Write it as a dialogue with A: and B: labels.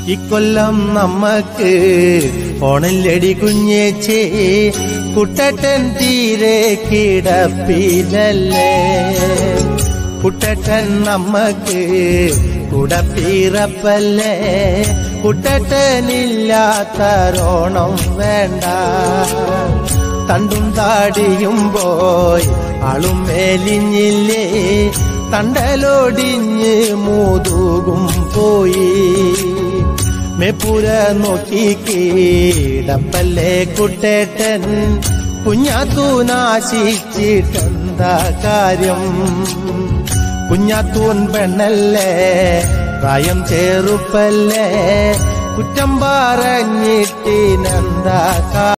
A: ഇക്കൊല്ലം നമ്മക്ക് ഓണല്ലടി കുഞ്ഞേച്ചേ കുട്ടട്ടൻ തീരെ കിടപ്പിലല്ലേ കുട്ടട്ടൻ നമ്മക്ക് കുടപ്പീറപ്പല്ലേ കുട്ടട്ടനില്ലാത്തരോണം വേണ്ട തണ്ടും താടിയും പോയി ആളും മേലിഞ്ഞില്ലേ തണ്ടലോടിഞ്ഞ് മൂതുകും പോയി മെപ്പുര നോക്കി കീടപ്പല്ലേ കുട്ടേട്ടൻ കുഞ്ഞാത്തു നാശിച്ചിട്ടെന്താ കാര്യം കുഞ്ഞാത്തൂൻ പെണ്ണല്ലേ പ്രായം ചേറുപ്പല്ലേ കുറ്റം പറഞ്ഞിട്ടിനെന്താ കാ